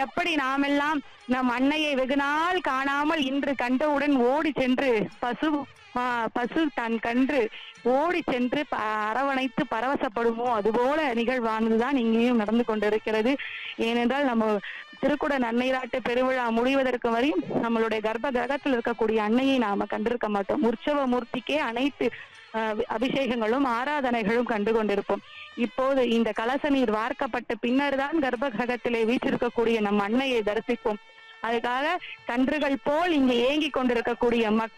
எப்படி நாமெல்லாம் நம் அன்னையை வெகு நாள் காணாமல் இன்று கண்டவுடன் ஓடி சென்று பசு ஆ, பசு தன் கன்று ஓடி சென்று ப- அரவணைத்து பரவசப்படுமோ அதுபோல நிகழ்வானதுதான் இங்கேயும் நடந்து கொண்டிருக்கிறது ஏனென்றால் நம்ம திருக்குட நன்னீராட்டு பெருவிழா முடிவதற்கு வரையும் நம்மளுடைய கர்ப்ப கிரகத்தில் இருக்கக்கூடிய அன்னையை நாம கண்டிருக்க மாட்டோம் உற்சவ மூர்த்திக்கே அனைத்து ஆஹ், அபிஷேகங்களும் ஆராதனைகளும் கண்டு கொண்டிருப்போம் இப்போது இந்த கலச நீர் வார்க்கப்பட்ட பின்னர் தான் கர்ப்ப கிரகத்திலே வீற்றிருக்கக்கூடிய நம் அன்னையை தரிசிப்போம் அதுக்காக கன்றுகள் போல் இங்கே ஏங்கி கொண்டிருக்கக்கூடிய மக்கள்